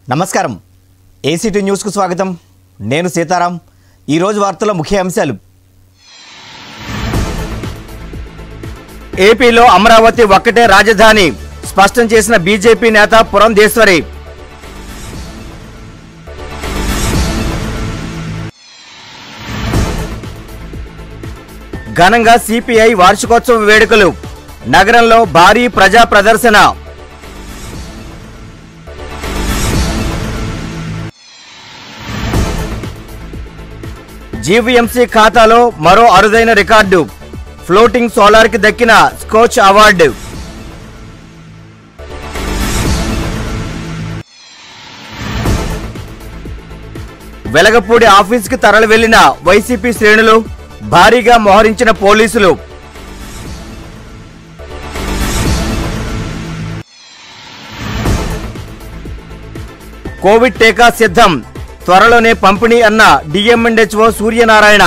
నమస్కారం ఏసీటీ న్యూస్కు స్వాగతం నేను సీతారాం ఈరోజు వార్తల ముఖ్య అంశాలు ఏపీలో అమరావతి ఒక్కటే రాజధాని స్పష్టం చేసిన బీజేపీ నేత పురంధేశ్వరి ఘనంగా సిపిఐ వార్షికోత్సవ వేడుకలు నగరంలో భారీ ప్రజా ప్రదర్శన జీవీఎంసీ ఖాతాలో మరో అరుదైన రికార్డు ఫ్లోటింగ్ సోలార్కి దక్కిన స్కోచ్ అవార్డు వెలగపూడి ఆఫీస్కి తరలి వెళ్లిన వైసీపీ శ్రేణులు భారీగా మోహరించిన పోలీసులు కోవిడ్ టీకా సిద్ధం త్వరలోనే పంపిణీ అన్న డిఎంఎన్హెచ్ఓ సూర్యనారాయణ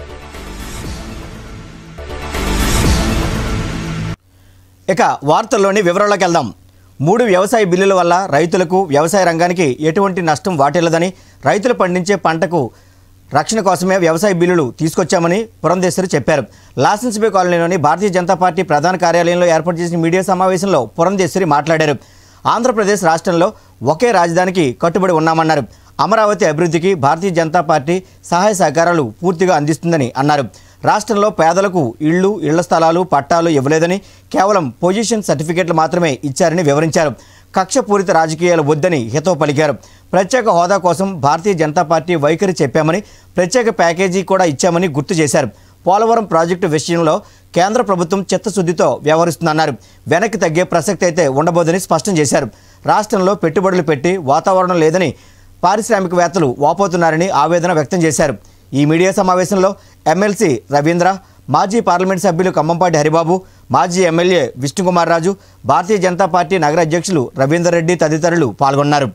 ఇక వార్తల్లోని వివరాలకు వెళ్దాం మూడు వ్యవసాయ బిల్లుల వల్ల రైతులకు వ్యవసాయ రంగానికి ఎటువంటి నష్టం వాటిల్లదని రైతులు పండించే పంటకు రక్షణ కోసమే వ్యవసాయ బిల్లులు తీసుకొచ్చామని పురంధేశ్వరి చెప్పారు లాసెన్స్ బే కాలనీలోని భారతీయ జనతా పార్టీ ప్రధాన కార్యాలయంలో ఏర్పాటు చేసిన మీడియా సమావేశంలో పురంధేశ్వరి మాట్లాడారు ఆంధ్రప్రదేశ్ రాష్ట్రంలో ఒకే రాజధానికి కట్టుబడి ఉన్నామన్నారు అమరావతి అభివృద్ధికి భారతీయ జనతా పార్టీ సహాయ సహకారాలు పూర్తిగా అందిస్తుందని అన్నారు రాష్ట్రంలో పేదలకు ఇళ్లు ఇళ్ల స్థలాలు పట్టాలు ఇవ్వలేదని కేవలం పొజిషన్ సర్టిఫికెట్లు మాత్రమే ఇచ్చారని వివరించారు కక్షపూరిత రాజకీయాలు వద్దని హితవు పలికారు ప్రత్యేక హోదా కోసం భారతీయ జనతా పార్టీ వైఖరి చెప్పామని ప్రత్యేక ప్యాకేజీ కూడా ఇచ్చామని గుర్తు చేశారు పోలవరం ప్రాజెక్టు విషయంలో కేంద్ర ప్రభుత్వం చిత్తశుద్ధితో వ్యవహరిస్తుందన్నారు వెనక్కి తగ్గే ప్రసక్తి అయితే ఉండబోదని స్పష్టం చేశారు రాష్ట్రంలో పెట్టుబడులు పెట్టి వాతావరణం లేదని పారిశ్రామికవేత్తలు వాపోతున్నారని ఆవేదన వ్యక్తం చేశారు ఈ మీడియా సమావేశంలో ఎమ్మెల్సీ రవీంద్ర మాజీ పార్లమెంట్ సభ్యులు ఖమ్మంపాటి హరిబాబు మాజీ ఎమ్మెల్యే విష్ణుకుమార్ రాజు భారతీయ జనతా పార్టీ నగర అధ్యక్షులు రవీందర్ రెడ్డి తదితరులు పాల్గొన్నారు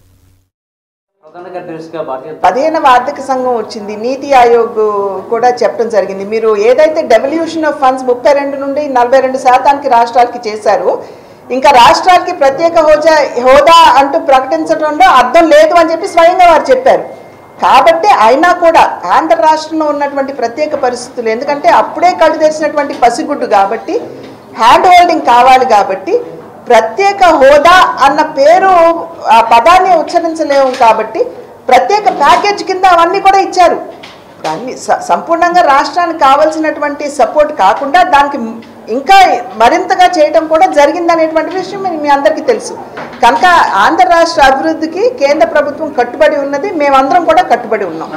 ప్రధాన కార్యదర్శిగా భారతీయ పదిహేనవ ఆర్థిక సంఘం వచ్చింది నీతి ఆయోగ్ కూడా చెప్పడం జరిగింది మీరు ఏదైతే డెవల్యూషన్ ఆఫ్ ఫండ్స్ ముప్పై రెండు నుండి నలభై రెండు శాతానికి రాష్ట్రాలకి చేశారు ఇంకా రాష్ట్రాలకి ప్రత్యేక హోదా హోదా అంటూ ప్రకటించడంలో అర్థం లేదు అని చెప్పి స్వయంగా వారు చెప్పారు కాబట్టి అయినా కూడా ఆంధ్ర రాష్ట్రంలో ఉన్నటువంటి ప్రత్యేక పరిస్థితులు ఎందుకంటే అప్పుడే కళ్ళు తెరిచినటువంటి పసిగుడ్డు కాబట్టి హ్యాండ్ హోల్డింగ్ కావాలి కాబట్టి ప్రత్యేక హోదా అన్న పేరు ఆ పదాన్ని ఉచ్చరించలేము కాబట్టి ప్రత్యేక ప్యాకేజ్ కింద అవన్నీ కూడా ఇచ్చారు దాన్ని స- సంపూర్ణంగా రాష్ట్రానికి కావాల్సినటువంటి సపోర్ట్ కాకుండా దానికి ఇంకా మరింతగా చేయటం కూడా జరిగిందనేటువంటి విషయం మీ- మీ అందరికీ తెలుసు కనుక ఆంధ్ర రాష్ట్ర అభివృద్ధికి కేంద్ర ప్రభుత్వం కట్టుబడి ఉన్నది మేమందరం కూడా కట్టుబడి ఉన్నాం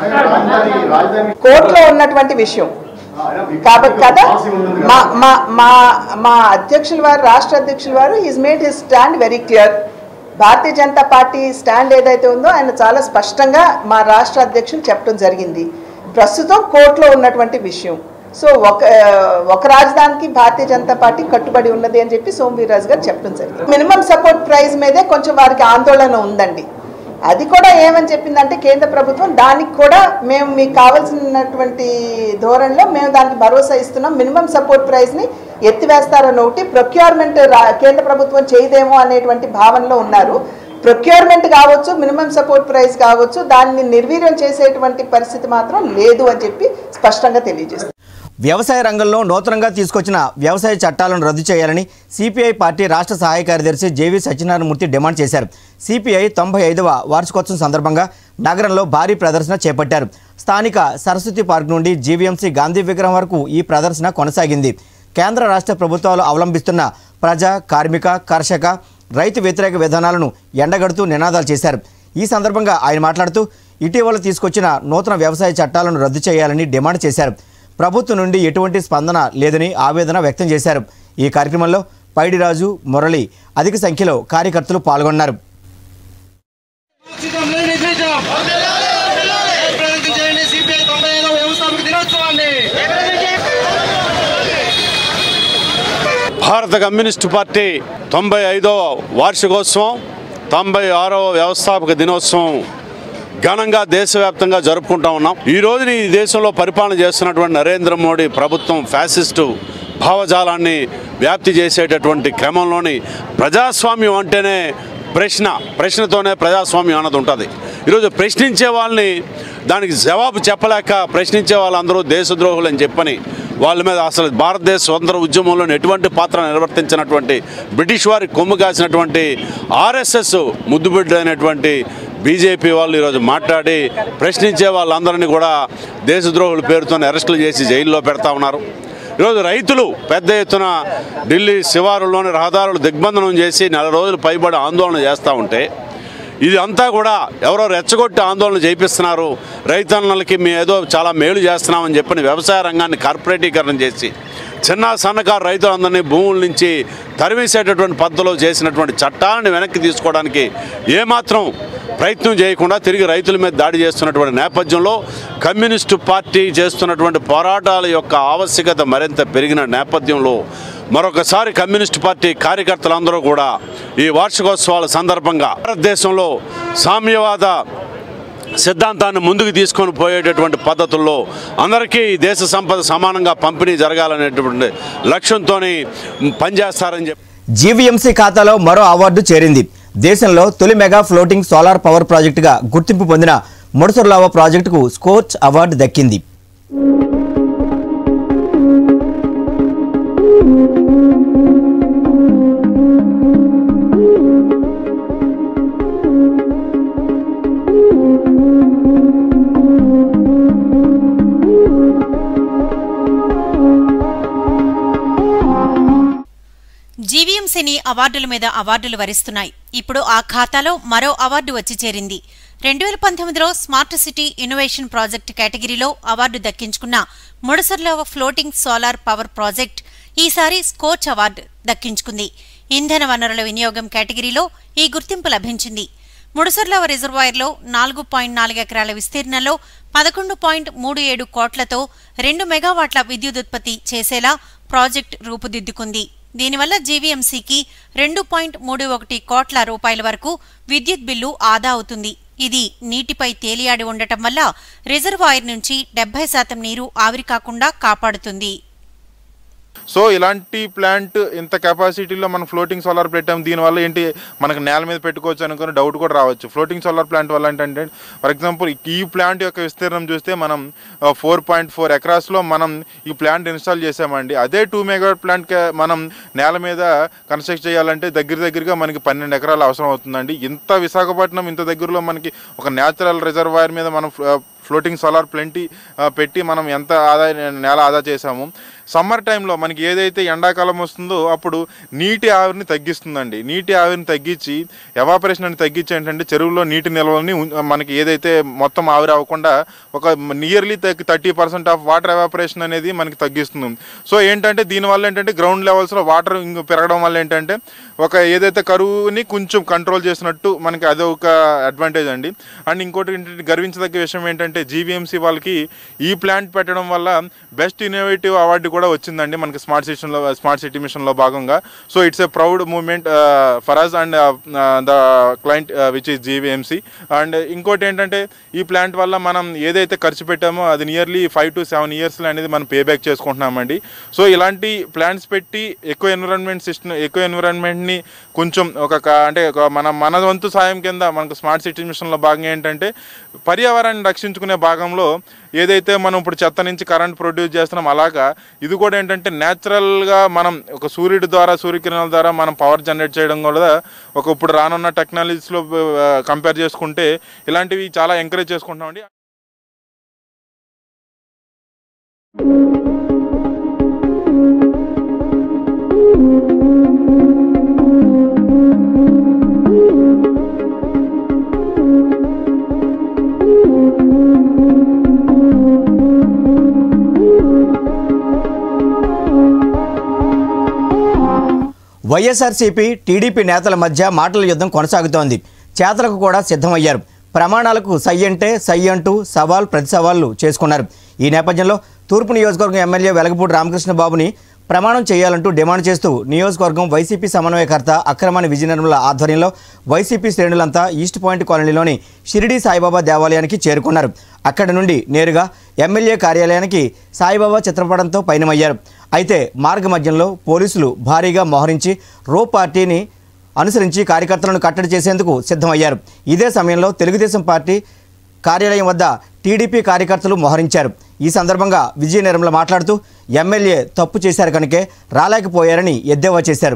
కోర్టులో ఉన్నటువంటి విషయం కాబట్టి కదా మా మా మా మా అధ్యక్షుల వారు రాష్ట్ర అధ్యక్షుల వారు is made his stand very clear Bharatiya Janata party stand ఏదైతే ఉందో ఆయన చాలా స్పష్టంగా మా రాష్ట్ర అధ్యక్షులు చెప్పడం జరిగింది ప్రస్తుతం కోర్టులో ఉన్నటువంటి విషయం సో ఒక ఒక రాజధానికి భారతీయ జనతా పార్టీ కట్టుబడి ఉన్నది అని చెప్పి సోమవీర్రాజు గారు చెప్పడం జరిగింది మినిమం సపోర్ట్ ప్రైస్ మీదే కొంచెం వారికి ఆందోళన ఉందండి అది కూడా ఏమని చెప్పిందంటే కేంద్ర ప్రభుత్వం దానికి కూడా మేము మీకు కావాల్సినటువంటి ధోరణిలో మేము దానికి భరోసా ఇస్తున్నాం మినిమం సపోర్ట్ ప్రైస్ని ఎత్తివేస్తారని ఒకటి ప్రొక్యూర్మెంట్ కేంద్ర ప్రభుత్వం చేయదేమో అనేటువంటి భావనలో ఉన్నారు ప్రొక్యూర్మెంట్ కావచ్చు మినిమం సపోర్ట్ ప్రైస్ కావచ్చు దాన్ని నిర్వీర్యం చేసేటువంటి పరిస్థితి మాత్రం లేదు అని చెప్పి స్పష్టంగా తెలియజేస్తుంది వ్యవసాయ రంగంలో నూతనంగా తీసుకొచ్చిన వ్యవసాయ చట్టాలను రద్దు చేయాలని సిపిఐ పార్టీ రాష్ట్ర సహాయ కార్యదర్శి జేవి సత్యనారాయణమూర్తి డిమాండ్ చేశారు సిపిఐ తొంభై ఐదవ వార్షికోత్సవం సందర్భంగా నగరంలో భారీ ప్రదర్శన చేపట్టారు స్థానిక సరస్వతి పార్క్ నుండి జీవీఎంసీ గాంధీ విగ్రహం వరకు ఈ ప్రదర్శన కొనసాగింది కేంద్ర రాష్ట్ర ప్రభుత్వాలు అవలంబిస్తున్న ప్రజా కార్మిక కర్షక రైతు వ్యతిరేక విధానాలను ఎండగడుతూ నినాదాలు చేశారు ఈ సందర్భంగా ఆయన మాట్లాడుతూ ఇటీవల తీసుకొచ్చిన నూతన వ్యవసాయ చట్టాలను రద్దు చేయాలని డిమాండ్ చేశారు ప్రభుత్వం నుండి ఎటువంటి స్పందన లేదని ఆవేదన వ్యక్తం చేశారు ఈ కార్యక్రమంలో పైడిరాజు మురళి అధిక సంఖ్యలో కార్యకర్తలు పాల్గొన్నారు ఉచితం లేని బీజం ప్రగతి చేయండి సిపిఐ తొంభై ఐదవ వ్యవస్థాపక దినోత్సవాన్ని భారత కమ్యూనిస్టు పార్టీ తొంభై ఐదవ వార్షికోత్సవం తొంభై ఆరవ వ్యవస్థాపక దినోత్సవం ఘనంగా దేశవ్యాప్తంగా జరుపుకుంటా ఉన్నాం ఈ రోజున ఈ దేశంలో పరిపాలన చేస్తున్నటువంటి నరేంద్ర మోడీ ప్రభుత్వం ఫ్యాసిస్టు భావజాలాన్ని వ్యాప్తి చేసేటటువంటి క్రమంలోని ప్రజాస్వామ్యం అంటేనే ప్రశ్న ప్రశ్నతోనే ప్రజాస్వామ్యం అన్నది ఉంటుంది ఈరోజు ప్రశ్నించే వాళ్ళని దానికి జవాబు చెప్పలేక ప్రశ్నించే వాళ్ళందరూ దేశద్రోహులు అని చెప్పని వాళ్ళ మీద అసలు భారతదేశ స్వతంత్ర ఉద్యమంలో ఎటువంటి పాత్ర నిర్వర్తించినటువంటి బ్రిటిష్ వారి కొమ్ము కాసినటువంటి ఆర్ఎస్ఎస్ ముద్దుబిడ్డైనటువంటి బీజేపీ వాళ్ళు ఈరోజు మాట్లాడి ప్రశ్నించే వాళ్ళందరినీ కూడా దేశద్రోహుల పేరుతో అరెస్టులు చేసి జైల్లో పెడతా ఉన్నారు ఈరోజు రైతులు పెద్ద ఎత్తున ఢిల్లీ శివారుల్లోని రహదారులు దిగ్బంధనం చేసి నెల రోజులు పైబడి ఆందోళన చేస్తూ ఉంటే ఇది అంతా కూడా ఎవరో రెచ్చగొట్టి ఆందోళన చేపిస్తున్నారు రైతన్నలకి మేము ఏదో చాలా మేలు చేస్తున్నామని చెప్పని వ్యవసాయ రంగాన్ని కార్పొరేటీకరణ చేసి చిన్న సన్నకారు రైతులందరినీ భూముల నుంచి తరివేసేటటువంటి పద్ధతిలో చేసినటువంటి చట్టాన్ని వెనక్కి తీసుకోవడానికి ఏమాత్రం ప్రయత్నం చేయకుండా తిరిగి రైతుల మీద దాడి చేస్తున్నటువంటి నేపథ్యంలో కమ్యూనిస్టు పార్టీ చేస్తున్నటువంటి పోరాటాల యొక్క ఆవశ్యకత మరింత పెరిగిన నేపథ్యంలో మరొకసారి కమ్యూనిస్ట్ పార్టీ కార్యకర్తలందరూ కూడా ఈ వార్షికోత్సవాల సందర్భంగా భారతదేశంలో సామ్యవాద సిద్ధాంతాన్ని ముందుకు తీసుకొని పోయేటటువంటి పద్ధతుల్లో అందరికీ ఈ దేశ సంపద సమానంగా పంపిణీ జరగాలనేటువంటి లక్ష్యంతో పనిచేస్తారని చెప్పి జీవీఎంసీ ఖాతాలో మరో అవార్డు చేరింది దేశంలో తొలి మెగా ఫ్లోటింగ్ సోలార్ పవర్ ప్రాజెక్టుగా గుర్తింపు పొందిన ముడసర్లావా ప్రాజెక్టుకు స్కోర్చ్ అవార్డు దక్కింది జీవీఎంసీని అవార్డుల మీద అవార్డులు వరిస్తున్నాయి ఇప్పుడు ఆ ఖాతాలో మరో అవార్డు వచ్చి చేరింది రెండు వేల పంతొమ్మిదిలో స్మార్ట్ సిటీ ఇన్నోవేషన్ ప్రాజెక్ట్ కేటగిరీలో అవార్డు దక్కించుకున్న ముడసర్లో ఫ్లోటింగ్ సోలార్ పవర్ ప్రాజెక్ట్ ఈసారి స్కోచ్ అవార్డు దక్కించుకుంది ఇంధన వనరుల వినియోగం కేటగిరీలో ఈ గుర్తింపు లభించింది ముడసర్లవ రిజర్వాయర్లో నాలుగు పాయింట్ నాలుగు ఎకరాల విస్తీర్ణంలో పదకొండు పాయింట్ మూడు ఏడు కోట్లతో రెండు మెగావాట్ల విద్యుదుత్పత్తి చేసేలా ప్రాజెక్ట్ రూపుదిద్దుకుంది దీనివల్ల జీవీఎంసీకి రెండు పాయింట్ మూడు ఒకటి కోట్ల రూపాయల వరకు విద్యుత్ బిల్లు ఆదా అవుతుంది ఇది నీటిపై తేలియాడి ఉండటం వల్ల రిజర్వాయర్ నుంచి డెబ్బై శాతం నీరు ఆవిరి కాకుండా కాపాడుతుంది సో ఇలాంటి ప్లాంట్ ఇంత కెపాసిటీలో మనం ఫ్లోటింగ్ సోలార్ పెట్టాం దీనివల్ల ఏంటి మనకు నేల మీద పెట్టుకోవచ్చు అనుకుని డౌట్ కూడా రావచ్చు ఫ్లోటింగ్ సోలార్ ప్లాంట్ వల్ల ఏంటంటే ఫర్ ఎగ్జాంపుల్ ఈ ప్లాంట్ యొక్క విస్తీర్ణం చూస్తే మనం ఫోర్ పాయింట్ ఫోర్ ఎకరాస్లో మనం ఈ ప్లాంట్ ఇన్స్టాల్ చేసామండి అదే టూ మెగా ప్లాంట్ మనం నేల మీద కన్స్ట్రక్ట్ చేయాలంటే దగ్గర దగ్గరగా మనకి పన్నెండు ఎకరాలు అవసరం అవుతుందండి ఇంత విశాఖపట్నం ఇంత దగ్గరలో మనకి ఒక న్యాచురల్ రిజర్వాయర్ మీద మనం ఫ్లోటింగ్ సోలార్ ప్లెంటీ పెట్టి మనం ఎంత ఆదాయ నేల ఆదా చేసాము సమ్మర్ టైంలో మనకి ఏదైతే ఎండాకాలం వస్తుందో అప్పుడు నీటి ఆవిరిని తగ్గిస్తుందండి నీటి ఆవిరిని తగ్గించి ఎవాపరేషన్ అని తగ్గించి ఏంటంటే చెరువులో నీటి నిల్వల్ని ఉం- మనకి ఏదైతే మొత్తం ఆవిరి అవ్వకుండా ఒక nearly thirty percent of water evaporation అనేది మనకి తగ్గిస్తుంది సో ఏంటంటే దీనివల్ల ఏంటంటే గ్రౌండ్ లెవెల్స్లో వాటర్ ఇంక పెరగడం వల్ల ఏంటంటే ఒక ఏదైతే కరువుని కొంచెం కంట్రోల్ చేసినట్టు మనకి అదే ఒక అడ్వాంటేజ్ అండి అండ్ ఇంకోటి ఏంటంటే గర్వించదగ్గ విషయం ఏంటంటే జీవీఎంసీ వాళ్ళకి ఈ ప్లాంట్ పెట్టడం వల్ల బెస్ట్ ఇన్నోవేటివ్ అవార్డు కూడా వచ్చిందండి మనకి స్మార్ట్ సిటీలో స్మార్ట్ సిటీ మిషన్లో భాగంగా so it's a proud moment for us and the client which is GVMC and ఇంకోటి ఏంటంటే ఈ ప్లాంట్ వల్ల మనం ఏదైతే ఖర్చు పెట్టామో అది నియర్లీ ఫైవ్ టు సెవెన్ ఇయర్స్లో అనేది మనం పే బ్యాక్ చేసుకుంటున్నామండి సో ఇలాంటి ప్లాంట్స్ పెట్టి ఎక్కువ ఎన్విరాన్మెంట్ సిస్టమ్ ఎక్కువ ఎన్విరాన్మెంట్ని కొంచెం ఒక క- అంటే ఒక మన మన వంతు సాయం కింద మనకు స్మార్ట్ సిటీ మిషన్లో భాగంగా ఏంటంటే పర్యావరణాన్ని రక్షించుకునే భాగంలో ఏదైతే మనం ఇప్పుడు చెత్త నుంచి కరెంట్ ప్రొడ్యూస్ చేస్తున్నాం అలాగా ఇది కూడా ఏంటంటే న్యాచురల్గా మనం ఒక సూర్యుడి ద్వారా సూర్యకిరణాల ద్వారా మనం పవర్ జనరేట్ చేయడం కూడా ఒక ఇప్పుడు రానున్న టెక్నాలజీస్లో కంపేర్ చేసుకుంటే ఇలాంటివి చాలా ఎంకరేజ్ చేసుకుంటున్నామండి వైఎస్ఆర్సీపీ టీడీపీ నేతల మధ్య మాటల యుద్ధం కొనసాగుతోంది చేతలకు కూడా సిద్ధమయ్యారు ప్రమాణాలకు సై అంటే సై అంటూ సవాల్ ప్రతి సవాళ్లు చేసుకున్నారు ఈ నేపథ్యంలో తూర్పు నియోజకవర్గం ఎమ్మెల్యే వెలగపూడి రామకృష్ణ బాబుని ప్రమాణం చేయాలంటూ డిమాండ్ చేస్తూ నియోజకవర్గం వైసీపీ సమన్వయకర్త అక్రమాని విజయనిర్మల ఆధ్వర్యంలో వైసీపీ శ్రేణులంతా ఈస్ట్ పాయింట్ కాలనీలోని షిరిడి సాయిబాబా దేవాలయానికి చేరుకున్నారు అక్కడి నుండి నేరుగా ఎమ్మెల్యే కార్యాలయానికి సాయిబాబా చిత్రపటంతో పయనమయ్యారు అయితే మార్గ మధ్యంలో పోలీసులు భారీగా మోహరించి రో పార్టీని అనుసరించి కార్యకర్తలను కట్టడి చేసేందుకు సిద్ధమయ్యారు ఇదే సమయంలో తెలుగుదేశం పార్టీ కార్యాలయం వద్ద టీడీపీ కార్యకర్తలు మోహరించారు ఈ సందర్భంగా విజయ నిర్మల మాట్లాడుతూ ఎమ్మెల్యే తప్పు చేశారు కనుకే రాలేకపోయారని ఎద్దేవా చేశారు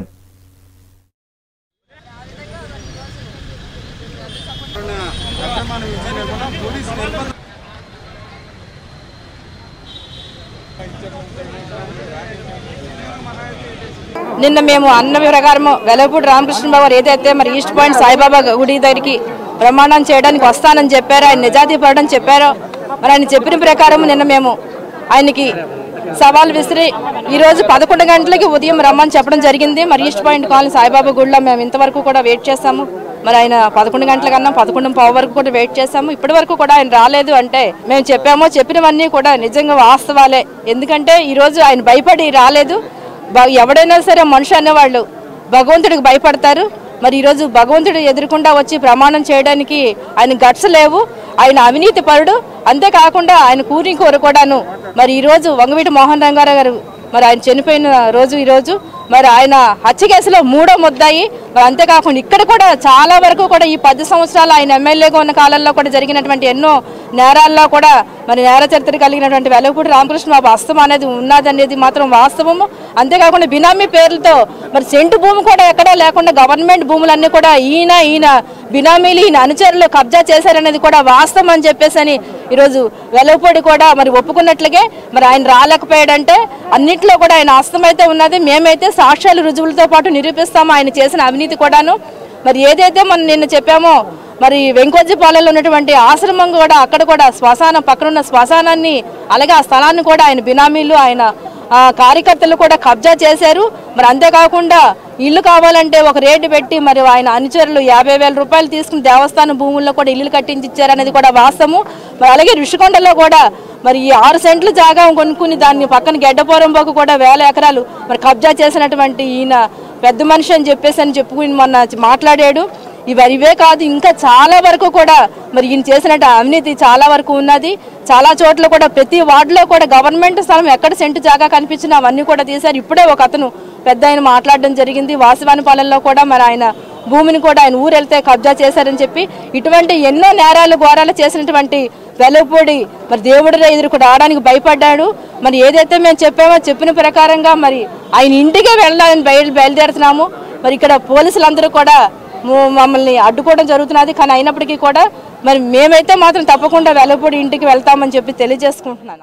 నిన్న మేము అన్న ప్రకారం వెలగపూడి రామకృష్ణ బాబు గారు ఏదైతే మరి ఈస్ట్ పాయింట్ సాయిబాబా గుడి దగ్గరికి ప్రమాణం చేయడానికి వస్తానని చెప్పారో ఆయన నిజాతీ పడని చెప్పారో మరి ఆయన చెప్పిన ప్రకారం నిన్న మేము ఆయనకి సవాల్ విసిరి ఈ రోజు పదకొండు గంటలకి ఉదయం రమ్మని చెప్పడం జరిగింది మరి ఈస్ట్ పాయింట్ కాలనీ సాయిబాబా గుడిలో మేము ఇంతవరకు కూడా వెయిట్ చేస్తాము మరి ఆయన పదకొండు గంటల కన్నా పదకొండు పావు వరకు కూడా వెయిట్ చేస్తాము ఇప్పటి వరకు కూడా ఆయన రాలేదు అంటే మేము చెప్పామో చెప్పినవన్నీ కూడా నిజంగా వాస్తవాలే ఎందుకంటే ఈ రోజు ఆయన భయపడి రాలేదు బ- ఎవడైనా సరే మనిషి అనేవాళ్ళు భగవంతుడికి భయపడతారు మరి ఈరోజు భగవంతుడు ఎదురుకుండా వచ్చి ప్రమాణం చేయడానికి ఆయన గట్స్ లేవు ఆయన అవినీతి పరుడు అంతేకాకుండా ఆయన కూని కూర కూడాను మరి ఈరోజు వంగవీటి మోహన్ రంగారావు గారు మరి ఆయన చనిపోయిన రోజు ఈరోజు మరి ఆయన హత్య కేసులో మూడో ముద్దాయి మరి అంతేకాకుండా ఇక్కడ కూడా చాలా వరకు కూడా ఈ పది సంవత్సరాలు ఆయన ఎమ్మెల్యేగా ఉన్న కాలంలో కూడా జరిగినటువంటి ఎన్నో నేరాల్లో కూడా మరి నేర చరిత్ర కలిగినటువంటి వెలగపూడి రామకృష్ణ బాబు హస్తం అనేది ఉన్నదనేది మాత్రం వాస్తవము అంతేకాకుండా బినామీ పేర్లతో మరి సెంటు భూమి కూడా ఎక్కడా లేకుండా గవర్నమెంట్ భూములన్నీ కూడా ఈయన ఈయన బినామీలు ఈయన అనుచరులు కబ్జా చేశారనేది కూడా వాస్తవం అని చెప్పేసి అని ఈరోజు వెలగపూడి కూడా మరి ఒప్పుకున్నట్లుగే మరి ఆయన రాలేకపోయాడంటే అన్నింటిలో కూడా ఆయన హస్తం అయితే ఉన్నది మేమైతే సాక్ష్యాలు రుజువులతో పాటు నిరూపిస్తాము ఆయన చేసిన అవినీతి కూడాను మరి ఏదైతే మనం నిన్న చెప్పామో మరి వెంకోజీపాలెంలో ఉన్నటువంటి ఆశ్రమం కూడా అక్కడ కూడా శ్మశానం పక్కనున్న శ్మశానాన్ని అలాగే ఆ స్థలాన్ని కూడా ఆయన బినామీలు ఆయన ఆ, కార్యకర్తలు కూడా కబ్జా చేశారు మరి అంతేకాకుండా ఇల్లు కావాలంటే ఒక రేటు పెట్టి మరి ఆయన అనుచరులు యాభై వేల రూపాయలు తీసుకుని దేవస్థానం భూముల్లో కూడా ఇల్లు కట్టించి ఇచ్చారనేది కూడా వాస్తవము మరి అలాగే ఋషికొండలో కూడా మరి ఈ ఆరు సెంట్లు జాగా కొనుక్కుని దాన్ని పక్కన గెడ్డపోరంబోకు కూడా వేల ఎకరాలు మరి కబ్జా చేసినటువంటి ఈయన పెద్ద మనిషి అని చెప్పేసి అని చెప్పుకుని మొన్న మాట్లాడాడు ఇవి ఇవే కాదు ఇంకా చాలా వరకు కూడా మరి ఈయన చేసినట్టు అవినీతి చాలా వరకు ఉన్నది చాలా చోట్ల కూడా ప్రతి వార్డులో కూడా గవర్నమెంట్ స్థలం ఎక్కడ సెంటు జాగా కనిపించినా అవన్నీ కూడా తీశారు ఇప్పుడే ఒక అతను పెద్ద ఆయన మాట్లాడడం జరిగింది వాసవానిపాలెంలో కూడా మరి ఆయన భూమిని కూడా ఆయన ఊరు వెళ్తే కబ్జా చేశారని చెప్పి ఇటువంటి ఎన్నో నేరాలు ఘోరాలు చేసినటువంటి వెలవపూడి మరి దేవుడి ఎదురుకు రావడానికి భయపడ్డాడు మరి ఏదైతే మేము చెప్పామో చెప్పిన ప్రకారంగా మరి ఆయన ఇంటికే వెళ్ళాలని బయలు బయలుదేరుతున్నాము మరి ఇక్కడ పోలీసులందరూ కూడా ము- మమ్మల్ని అడ్డుకోవడం జరుగుతున్నది కానీ అయినప్పటికీ కూడా మరి మేమైతే మాత్రం తప్పకుండా వెలపూడి ఇంటికి వెళ్తామని చెప్పి తెలియజేసుకుంటున్నాను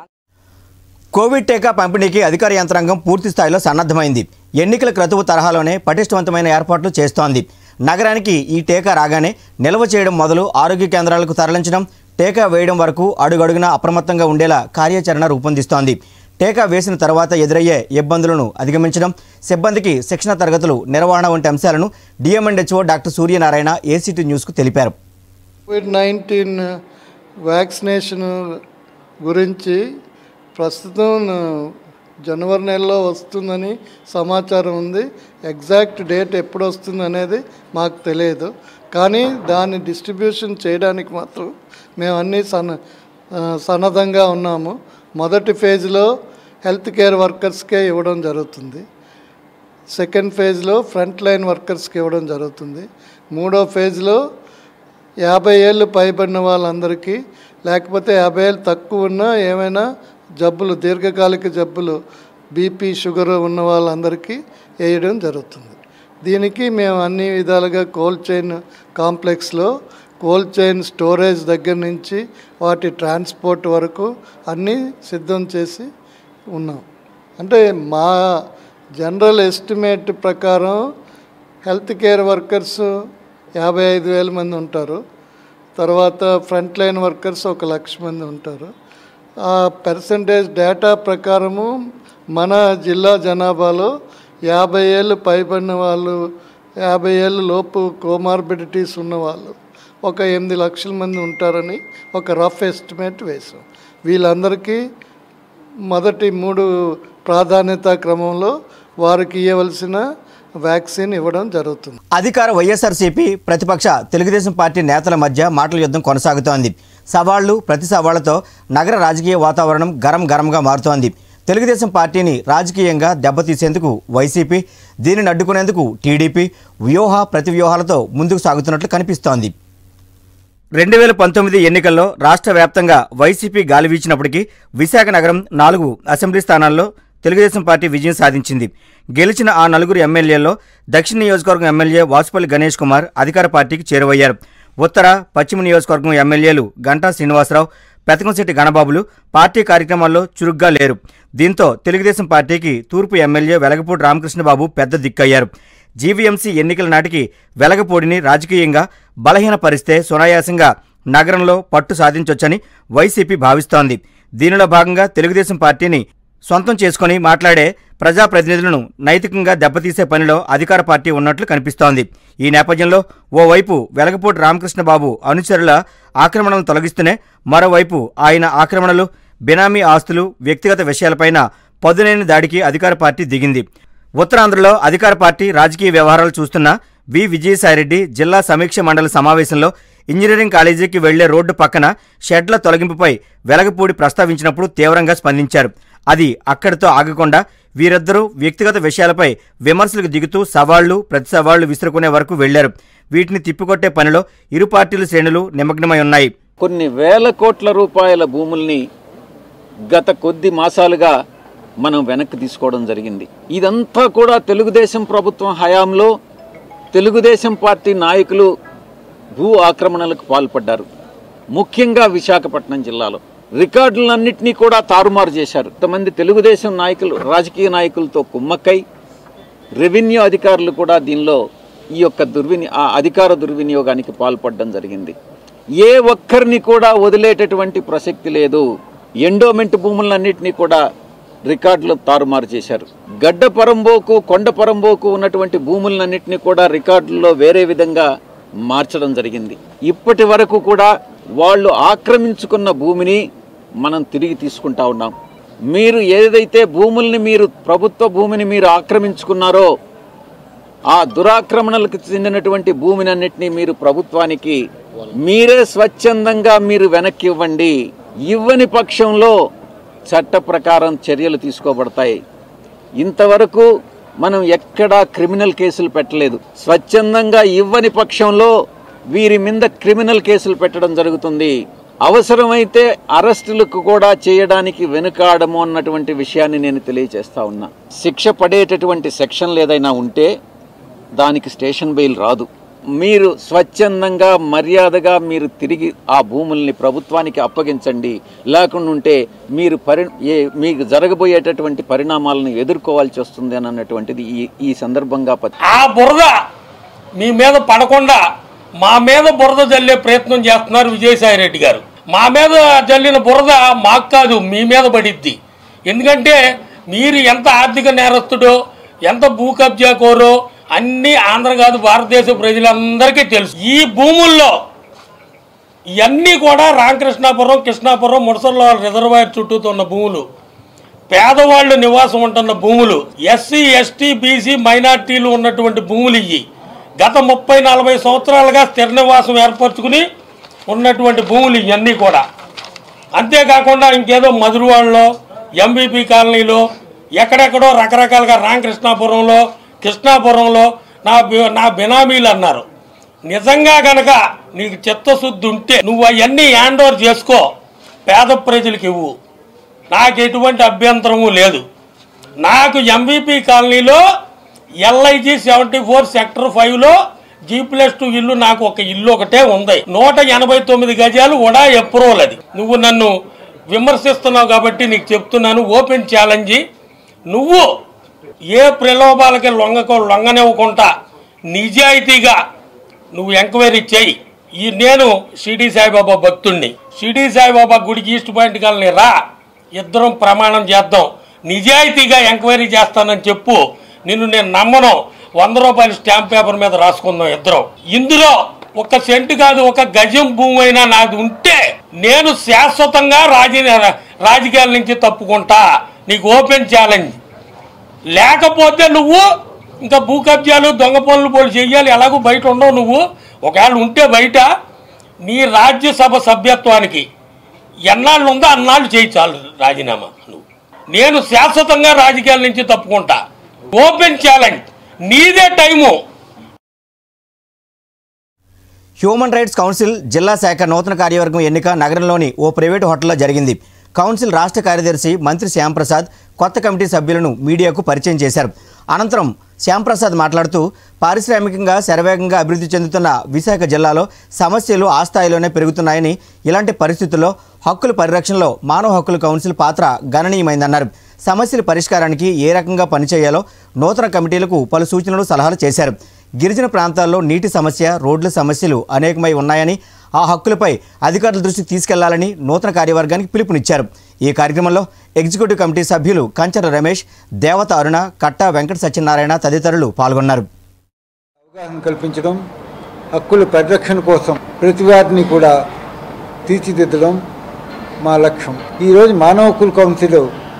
కోవిడ్ టీకా పంపిణీకి అధికార యంత్రాంగం పూర్తి స్థాయిలో సన్నద్ధమైంది ఎన్నికల క్రతువు తరహాలోనే పటిష్టవంతమైన ఏర్పాట్లు చేస్తోంది నగరానికి ఈ టీకా రాగానే నిల్వ చేయడం మొదలు ఆరోగ్య కేంద్రాలకు తరలించడం టీకా వేయడం వరకు అడుగడుగునా అప్రమత్తంగా ఉండేలా కార్యాచరణ రూపొందిస్తోంది టీకా వేసిన తర్వాత ఎదురయ్యే ఇబ్బందులను అధిగమించడం సిబ్బందికి శిక్షణ తరగతులు నిర్వహణ వంటి అంశాలను డిఎంఎండ్హెచ్ఓ డాక్టర్ సూర్యనారాయణ ఏసీటీ న్యూస్కు తెలిపారు కోవిడ్ నైన్టీన్ వ్యాక్సినేషన్ గురించి ప్రస్తుతం జనవరి నెలలో వస్తుందని సమాచారం ఉంది ఎగ్జాక్ట్ డేట్ ఎప్పుడు వస్తుంది అనేది మాకు తెలియదు కానీ దాన్ని డిస్ట్రిబ్యూషన్ చేయడానికి మాత్రం మేము అన్నీ సన్న ఆ, సన్నద్ధంగా ఉన్నాము మొదటి ఫేజ్లో హెల్త్ కేర్ వర్కర్స్కే ఇవ్వడం జరుగుతుంది సెకండ్ ఫేజ్లో ఫ్రంట్ లైన్ వర్కర్స్కి ఇవ్వడం జరుగుతుంది మూడో ఫేజ్లో యాభై ఏళ్ళు పైబడిన వాళ్ళందరికీ లేకపోతే యాభై ఏళ్ళు తక్కువ ఉన్న ఏమైనా జబ్బులు దీర్ఘకాలిక జబ్బులు బీపీ షుగర్ ఉన్న వాళ్ళందరికీ వేయడం జరుగుతుంది దీనికి మేము అన్ని విధాలుగా కోల్డ్ చైన్ కాంప్లెక్స్లో కోల్డ్ చైన్ స్టోరేజ్ దగ్గర నుంచి వాటి ట్రాన్స్పోర్ట్ వరకు అన్నీ సిద్ధం చేసి ఉన్నాం అంటే మా జనరల్ ఎస్టిమేట్ ప్రకారం హెల్త్ కేర్ వర్కర్స్ యాభై ఐదు వేల మంది ఉంటారు తర్వాత ఫ్రంట్ లైన్ వర్కర్స్ ఒక లక్ష మంది ఉంటారు ఆ పర్సంటేజ్ డేటా ప్రకారము మన జిల్లా జనాభాలో యాభై ఏళ్ళు పైబడిన వాళ్ళు యాభై ఏళ్ళు లోపు కోమార్బిడిటీస్ ఉన్నవాళ్ళు ఒక ఎనిమిది లక్షల మంది ఉంటారని ఒక రఫ్ ఎస్టిమేట్ వేసాం వీళ్ళందరికీ మొదటి మూడు ప్రాధాన్యత క్రమంలో వారికి ఇవ్వవలసిన వ్యాక్సిన్ ఇవ్వడం జరుగుతుంది అధికార వైఎస్ఆర్సీపీ ప్రతిపక్ష తెలుగుదేశం పార్టీ నేతల మధ్య మాటల యుద్ధం కొనసాగుతోంది సవాళ్లు ప్రతి సవాళ్లతో నగర రాజకీయ వాతావరణం గరం గరంగా మారుతోంది తెలుగుదేశం పార్టీని రాజకీయంగా దెబ్బతీసేందుకు వైసీపీ దీనిని అడ్డుకునేందుకు టీడీపీ వ్యూహ ప్రతివ్యూహాలతో ముందుకు సాగుతున్నట్లు కనిపిస్తోంది రెండు వేల పంతొమ్మిది ఎన్నికల్లో రాష్ట్ర వ్యాప్తంగా వైసీపీ గాలి వీచినప్పటికీ విశాఖ నగరం నాలుగు అసెంబ్లీ స్థానాల్లో తెలుగుదేశం పార్టీ విజయం సాధించింది గెలిచిన ఆ నలుగురు ఎమ్మెల్యేల్లో దక్షిణ నియోజకవర్గం ఎమ్మెల్యే వాసుపల్లి గణేష్ కుమార్ అధికార పార్టీకి చేరువయ్యారు ఉత్తర పశ్చిమ నియోజకవర్గం ఎమ్మెల్యేలు గంటా శ్రీనివాసరావు పెతకంశెట్టి గణబాబులు పార్టీ కార్యక్రమాల్లో చురుగ్గా లేరు దీంతో తెలుగుదేశం పార్టీకి తూర్పు ఎమ్మెల్యే వెలగపూడి రామకృష్ణబాబు పెద్ద దిక్కయ్యారు జీవీఎంసీ ఎన్నికల నాటికి వెలగపూడిని రాజకీయంగా బలహీనపరిస్తే సునాయాసంగా నగరంలో పట్టు సాధించొచ్చని వైసీపీ భావిస్తోంది దీనిలో భాగంగా తెలుగుదేశం పార్టీని సొంతం చేసుకొని మాట్లాడే ప్రజాప్రతినిధులను నైతికంగా దెబ్బతీసే పనిలో అధికార పార్టీ ఉన్నట్లు కనిపిస్తోంది ఈ నేపథ్యంలో ఓవైపు వెలగపూడి రామకృష్ణబాబు అనుచరుల ఆక్రమణలను తొలగిస్తూనే మరోవైపు ఆయన ఆక్రమణలు బినామీ ఆస్తులు వ్యక్తిగత విషయాలపైన పదునైన దాడికి అధికార పార్టీ దిగింది ఉత్తరాంధ్రలో అధికార పార్టీ రాజకీయ వ్యవహారాలు చూస్తున్న వి విజయసాయిరెడ్డి జిల్లా సమీక్ష మండలి సమావేశంలో ఇంజనీరింగ్ కాలేజీకి వెళ్లే రోడ్డు పక్కన షెడ్ల తొలగింపుపై వెలగపూడి ప్రస్తావించినప్పుడు తీవ్రంగా స్పందించారు అది అక్కడితో ఆగకుండా వీరిద్దరూ వ్యక్తిగత విషయాలపై విమర్శలకు దిగుతూ సవాళ్లు ప్రతి సవాళ్లు విసురుకునే వరకు వెళ్లారు వీటిని తిప్పికొట్టే పనిలో ఇరు పార్టీల శ్రేణులు నిమగ్నమై ఉన్నాయి కొన్ని వేల కోట్ల రూపాయల భూముల్ని గత కొద్ది మాసాలుగా మనం వెనక్కి తీసుకోవడం జరిగింది ఇదంతా కూడా తెలుగుదేశం ప్రభుత్వం హయాంలో తెలుగుదేశం పార్టీ నాయకులు భూ ఆక్రమణలకు పాల్పడ్డారు ముఖ్యంగా విశాఖపట్నం జిల్లాలో రికార్డులన్నింటినీ కూడా తారుమారు చేశారు కొంతమంది తెలుగుదేశం నాయకులు రాజకీయ నాయకులతో కుమ్మక్కై రెవెన్యూ అధికారులు కూడా దీనిలో ఈ యొక్క దుర్విని ఆ అధికార దుర్వినియోగానికి పాల్పడడం జరిగింది ఏ ఒక్కరిని కూడా వదిలేటటువంటి ప్రసక్తి లేదు ఎండోమెంట్ భూములన్నింటినీ కూడా రికార్డులు తారుమారు చేశారు గడ్డ పరంబోకు కొండ పరంబోకు ఉన్నటువంటి భూములన్నింటినీ కూడా రికార్డుల్లో వేరే విధంగా మార్చడం జరిగింది ఇప్పటి వరకు కూడా వాళ్ళు ఆక్రమించుకున్న భూమిని మనం తిరిగి తీసుకుంటా ఉన్నాం మీరు ఏదైతే భూముల్ని మీరు ప్రభుత్వ భూమిని మీరు ఆక్రమించుకున్నారో ఆ దురాక్రమణలకు చెందినటువంటి భూమిని అన్నిటినీ మీరు ప్రభుత్వానికి మీరే స్వచ్ఛందంగా మీరు వెనక్కి ఇవ్వండి ఇవ్వని పక్షంలో చట్ట ప్రకారం చర్యలు తీసుకోబడతాయి ఇంతవరకు మనం ఎక్కడా క్రిమినల్ కేసులు పెట్టలేదు స్వచ్ఛందంగా ఇవ్వని పక్షంలో వీరి మీద క్రిమినల్ కేసులు పెట్టడం జరుగుతుంది అవసరమైతే అరెస్టులకు కూడా చేయడానికి వెనుకాడము అన్నటువంటి విషయాన్ని నేను తెలియజేస్తా ఉన్నా శిక్ష పడేటటువంటి సెక్షన్లు ఏదైనా ఉంటే దానికి స్టేషన్ బెయిల్ రాదు మీరు స్వచ్ఛందంగా మర్యాదగా మీరు తిరిగి ఆ భూముల్ని ప్రభుత్వానికి అప్పగించండి లేకుండా ఉంటే మీరు పరి ఏ మీకు జరగబోయేటటువంటి పరిణామాలను ఎదుర్కోవాల్సి వస్తుంది అని అన్నటువంటిది ఈ ఈ సందర్భంగా ప- ఆ బురద మీ మీద పడకుండా మా మీద బురద జల్లే ప్రయత్నం చేస్తున్నారు విజయసాయి రెడ్డి గారు మా మీద జల్లిన బురద మాకు కాదు మీ మీద పడిద్ది ఎందుకంటే మీరు ఎంత ఆర్థిక నేరస్తుడో ఎంత భూ కబ్జా కోరో అన్ని ఆంధ్ర కాదు భారతదేశ ప్రజలందరికీ తెలుసు ఈ భూముల్లో ఇవన్నీ కూడా రామకృష్ణాపురం కృష్ణాపురం ముడసర్ల రిజర్వాయర్ చుట్టూతో ఉన్న భూములు పేదవాళ్ళు నివాసం ఉంటున్న భూములు ఎస్సీ ఎస్టీ బీసీ మైనార్టీలు ఉన్నటువంటి భూములు ఇవి గత ముప్పై నలభై సంవత్సరాలుగా స్థిర నివాసం ఏర్పరచుకుని ఉన్నటువంటి భూములు ఇవన్నీ కూడా అంతేకాకుండా ఇంకేదో మధురవాడలో ఎంబీపీ కాలనీలో ఎక్కడెక్కడో రకరకాలుగా రామకృష్ణాపురంలో కృష్ణాపురంలో నా బి- నా బినామీలు అన్నారు నిజంగా గనక నీకు చిత్తశుద్ధి ఉంటే నువ్వు అవన్నీ హ్యాండ్ ఓవర్ చేసుకో పేద ప్రజలకు ఇవ్వు నాకు ఎటువంటి అభ్యంతరము లేదు నాకు ఎంబీపీ కాలనీలో ఎల్ఐజి సెవెంటీ ఫోర్ సెక్టర్ ఫైవ్లో జీ ప్లస్ టూ ఇల్లు నాకు ఒక ఇల్లు ఒకటే ఉంది నూట ఎనభై తొమ్మిది గజాలు ఉడా ఎప్రూవల్ అది నువ్వు నన్ను విమర్శిస్తున్నావు కాబట్టి నీకు చెప్తున్నాను ఓపెన్ ఛాలెంజ్ నువ్వు ఏ ప్రలోభాలకి లొంగకో లొంగనివ్వకుండా నిజాయితీగా నువ్వు ఎంక్వైరీ చేయి ఈ నేను షిరిడి సాయిబాబా భక్తుణ్ణి షిరిడి సాయిబాబా గుడికి ఈస్ట్ పాయింట్ కాలనీ రా ఇద్దరం ప్రమాణం చేద్దాం నిజాయితీగా ఎంక్వైరీ చేస్తానని చెప్పు నిన్ను నేను నమ్మను వంద రూపాయల స్టాంప్ పేపర్ మీద రాసుకుందాం ఇద్దరం ఇందులో ఒక సెంటు కాదు ఒక గజం భూమి అయినా నాది ఉంటే నేను శాశ్వతంగా రాజీ రాజకీయాల నుంచి తప్పుకుంటా నీకు ఓపెన్ ఛాలెంజ్ లేకపోతే నువ్వు ఇంకా భూ కబ్జాలు దొంగ పనులు పోలు చెయ్యాలి ఎలాగో బయట ఉండవు నువ్వు ఒకవేళ ఉంటే బయట నీ రాజ్యసభ సభ్యత్వానికి ఎన్నాళ్ళు ఉందో అన్నాళ్ళు చేయి చాలు రాజీనామా నువ్వు నేను శాశ్వతంగా రాజకీయాల నుంచి తప్పుకుంటా ఓపెన్ ఛాలెంజ్ నీదే టైము హ్యూమన్ రైట్స్ కౌన్సిల్ జిల్లా శాఖ నూతన కార్యవర్గం ఎన్నిక నగరంలోని ఓ ప్రైవేటు హోటల్లో జరిగింది కౌన్సిల్ రాష్ట్ర కార్యదర్శి మంత్రి శ్యాంప్రసాద్ కొత్త కమిటీ సభ్యులను మీడియాకు పరిచయం చేశారు అనంతరం శ్యాంప్రసాద్ మాట్లాడుతూ పారిశ్రామికంగా శరవేగంగా అభివృద్ధి చెందుతున్న విశాఖ జిల్లాలో సమస్యలు ఆ స్థాయిలోనే పెరుగుతున్నాయని ఇలాంటి పరిస్థితుల్లో హక్కుల పరిరక్షణలో మానవ హక్కుల కౌన్సిల్ పాత్ర గణనీయమైందన్నారు సమస్యల పరిష్కారానికి ఏ రకంగా పనిచేయాలో నూతన కమిటీలకు పలు సూచనలు సలహాలు చేశారు గిరిజన ప్రాంతాల్లో నీటి సమస్య రోడ్ల సమస్యలు అనేకమై ఉన్నాయని ఆ హక్కులపై అధికారుల దృష్టికి తీసుకెళ్లాలని నూతన కార్యవర్గానికి పిలుపునిచ్చారు ఈ కార్యక్రమంలో ఎగ్జిక్యూటివ్ కమిటీ సభ్యులు కంచర రమేష్ దేవత అరుణ కట్టా వెంకట సత్యనారాయణ తదితరులు పాల్గొన్నారు అవగాహన కల్పించడం హక్కుల పరిరక్షణ కోసం ప్రతి వారిని కూడా తీర్చిదిద్దడం మా లక్ష్యం ఈరోజు మానవ హక్కుల కౌన్సిల్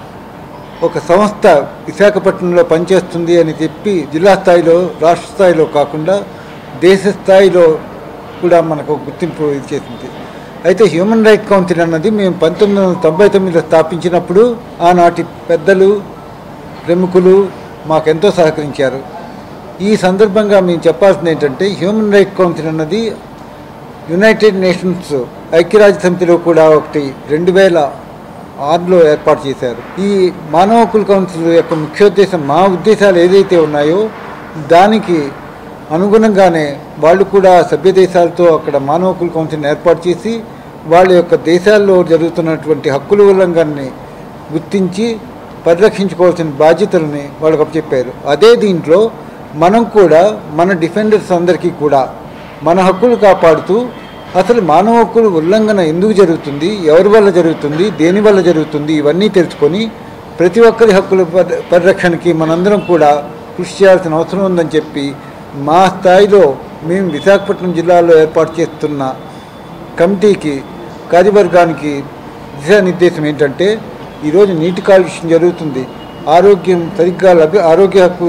ఒక సంస్థ విశాఖపట్నంలో పనిచేస్తుంది అని చెప్పి జిల్లా స్థాయిలో రాష్ట్ర స్థాయిలో కాకుండా దేశ స్థాయిలో కూడా మనకు గుర్తింపు ఇచ్చేసింది అయితే హ్యూమన్ రైట్ కౌన్సిల్ అన్నది మేము పంతొమ్మిది వందల తొంభై తొమ్మిదిలో స్థాపించినప్పుడు ఆనాటి పెద్దలు ప్రముఖులు మాకెంతో సహకరించారు ఈ సందర్భంగా మేము చెప్పాల్సింది ఏంటంటే హ్యూమన్ రైట్ కౌన్సిల్ అన్నది యునైటెడ్ నేషన్స్ ఐక్యరాజ్య సమితిలో కూడా ఒకటి రెండు వేల ఆరులో ఏర్పాటు చేశారు ఈ మానవ హక్కుల కౌన్సిల్ యొక్క ముఖ్యోద్దేశం మా ఉద్దేశాలు ఏదైతే ఉన్నాయో దానికి అనుగుణంగానే వాళ్ళు కూడా సభ్య దేశాలతో అక్కడ మానవ హక్కుల కౌన్సిల్ని ఏర్పాటు చేసి వాళ్ళ యొక్క దేశాల్లో జరుగుతున్నటువంటి హక్కుల ఉల్లంఘనని గుర్తించి పరిరక్షించుకోవాల్సిన బాధ్యతలని వాళ్ళకు అప్పచెప్పారు అదే దీంట్లో మనం కూడా మన డిఫెండర్స్ అందరికీ కూడా మన హక్కులు కాపాడుతూ అసలు మానవ హక్కుల ఉల్లంఘన ఎందుకు జరుగుతుంది ఎవరి వల్ల జరుగుతుంది దేని వల్ల జరుగుతుంది ఇవన్నీ తెలుసుకొని ప్రతి ఒక్కరి హక్కుల పరి- పరిరక్షణకి మనందరం కూడా కృషి చేయాల్సిన అవసరం ఉందని చెప్పి మా స్థాయిలో మేము విశాఖపట్నం జిల్లాలో ఏర్పాటు చేస్తున్న కమిటీకి కార్యవర్గానికి దిశానిర్దేశం ఏంటంటే ఈరోజు నీటి కాలుష్యం జరుగుతుంది ఆరోగ్యం సరిగ్గా లభ్య ఆరోగ్య హక్కు